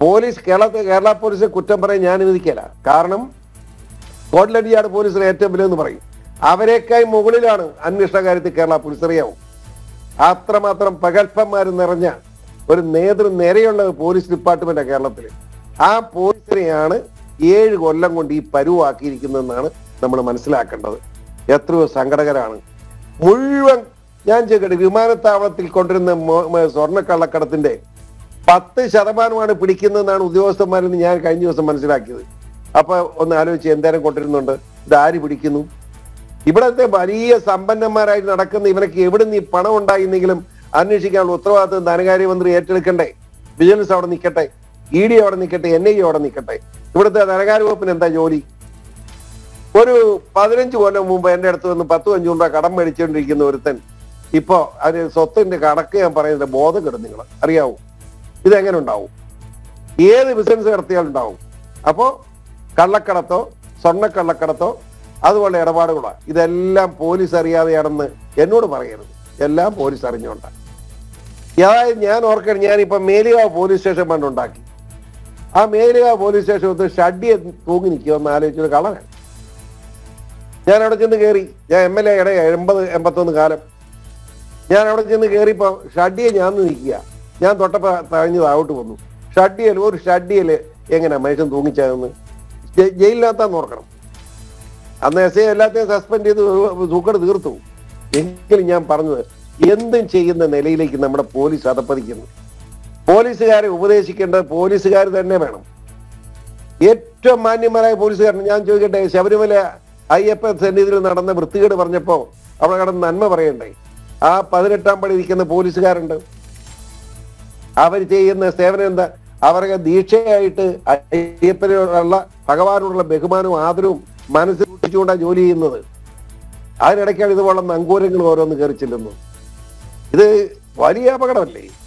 police Kerala Kerala പോലീസിനെ കുറ്റം പറയാൻ ഞാൻ വിധിക്കല കാരണം സ്കോട്ട്ലൻഡ് യാർഡ് പോലീസിന് ഏറ്റവും വിലെന്ന് പറയും അവരെക്കായി മുകളിലാണ് അന്വേഷണ കാര്യത്തിൽ കേരള പോലീസ് അറിയാവും അത്രമാത്രം പകൽപ്പന്മാർ നിറഞ്ഞ ഒരു നേതൃ നിരയുള്ള പോലീസ് ഡിപ്പാർട്ട്മെന്റാണ് കേരളത്തിൽ ആ പോലീസിനെയാണ് ഏഴ് കൊല്ലം കൊണ്ട് ഈ പരുവാക്കിയിരിക്കുന്നതെന്നാണ് നമ്മൾ മനസ്സിലാക്കേണ്ടത് എത്രയോ സങ്കടകരാണ് മുഴുവൻ ഞാൻ ചോദിക്കട്ടെ വിമാനത്താവളത്തിൽ കൊണ്ടിരുന്ന മോ- മ- സ്വർണ്ണക്കള്ളക്കടത്തിന്റെ പത്ത് ശതമാനമാണ് പിടിക്കുന്നതെന്നാണ് ഉദ്യോഗസ്ഥന്മാരിൽ നിന്ന് ഞാൻ കഴിഞ്ഞ ദിവസം മനസ്സിലാക്കിയത് അപ്പൊ ഒന്ന് ആലോചിച്ച് എന്തേരം കൊണ്ടിരുന്നുണ്ട് ഇത് ആര് പിടിക്കുന്നു ഇവിടത്തെ വലിയ സമ്പന്നന്മാരായി നടക്കുന്ന ഇവനൊക്കെ എവിടെ നിന്ന് ഈ പണം ഉണ്ടായിരുന്നെങ്കിലും അന്വേഷിക്കാനുള്ള ഉത്തരവാദിത്വം ധനകാര്യമന്ത്രി ഏറ്റെടുക്കണ്ടേ വിജിലൻസ് അവിടെ നിൽക്കട്ടെ ഇ ഡി അവിടെ നിൽക്കട്ടെ എൻ ഐ അവിടെ നിൽക്കട്ടെ ഇവിടുത്തെ ധനകാര്യ വകുപ്പിന് എന്താ ജോലി ഒരു പതിനഞ്ച് കൊല്ലം മുമ്പ് എന്റെ അടുത്ത് വന്ന് പത്ത് അഞ്ചു രൂപ കടം മേടിച്ചുകൊണ്ടിരിക്കുന്ന ഒരുത്തൻ ഇപ്പോ അതിന് സ്വത്തിന്റെ കണക്ക് ഞാൻ പറയുന്നത് ബോധം കെടും നിങ്ങൾ അറിയാവൂ ഇതെങ്ങനെ ഉണ്ടാവും ഏത് ബിസിനസ് നടത്തിയാലും ഉണ്ടാവും അപ്പോ കള്ളക്കടത്തോ സ്വർണ്ണക്കള്ളക്കടത്തോ അതുപോലെ ഇടപാടുകളോ ഇതെല്ലാം പോലീസ് അറിയാതെയാണെന്ന് എന്നോട് പറയരുത് എല്ലാം പോലീസ് അറിഞ്ഞുകൊണ്ടാണ് അതായത് ഞാൻ ഓർക്കണം ഞാനിപ്പോ മേലുകാവ് പോലീസ് സ്റ്റേഷൻ പണ്ട് ഉണ്ടാക്കി ആ മേലുകാവ് പോലീസ് സ്റ്റേഷൻ ഒന്ന് ഷഡ്ഡിയെ തൂങ്ങി നിൽക്കുക എന്ന് ആലോചിച്ചൊരു കളറാണ് ഞാൻ അവിടെ ചെന്ന് കയറി ഞാൻ എം എൽ എയുടെ എൺപത് എൺപത്തൊന്ന് കാലം ഞാൻ അവിടെ ചെന്ന് കയറിയപ്പോ ഷഡ്ഡിയെ ഞാൻ നിൽക്കുക ഞാൻ തൊട്ടപ്പോ തഴഞ്ഞ് താഴോട്ട് വന്നു ഷഡ്ഡിയൽ ഒരു ഷഡ്ഡിയല് എങ്ങനെ മനുഷ്യൻ തൂങ്ങിച്ചതെന്ന് ജ- ജയിലിനകത്താന്ന് ഓർക്കണം അന്ന് എസ് ഐ എല്ലാത്തെയും സസ്പെൻഡ് ചെയ്ത് തൂക്കട് തീർത്തു എങ്കിലും ഞാൻ പറഞ്ഞത് എന്തും ചെയ്യുന്ന നിലയിലേക്ക് നമ്മുടെ പോലീസ് അതപ്പതിക്കുന്നു പോലീസുകാരെ ഉപദേശിക്കേണ്ടത് പോലീസുകാർ തന്നെ വേണം ഏറ്റവും മാന്യന്മാരായ പോലീസുകാരൻ ഞാൻ ചോദിക്കട്ടെ ശബരിമല അയ്യപ്പ സന്നിധിയിൽ നടന്ന വൃത്തികേട് പറഞ്ഞപ്പോ അവിടെ കടന്ന് നന്മ പറയണ്ടേ ആ പതിനെട്ടാം പടി ഇരിക്കുന്ന പോലീസുകാരുണ്ട് അവർ ചെയ്യുന്ന സേവനം എന്താ അവരുടെ ദീക്ഷയായിട്ട് അയ്യപ്പനോടുള്ള ഭഗവാനോടുള്ള ബഹുമാനവും ആദരവും മനസ്സിൽ സൂക്ഷിച്ചുകൊണ്ടാണ് ജോലി ചെയ്യുന്നത് അതിനിടയ്ക്കാണ് ഇതുപോലെ നങ്കൂരങ്ങൾ ഓരോന്ന് കയറി ചെല്ലുന്നു ഇത് വലിയ അപകടമല്ലേ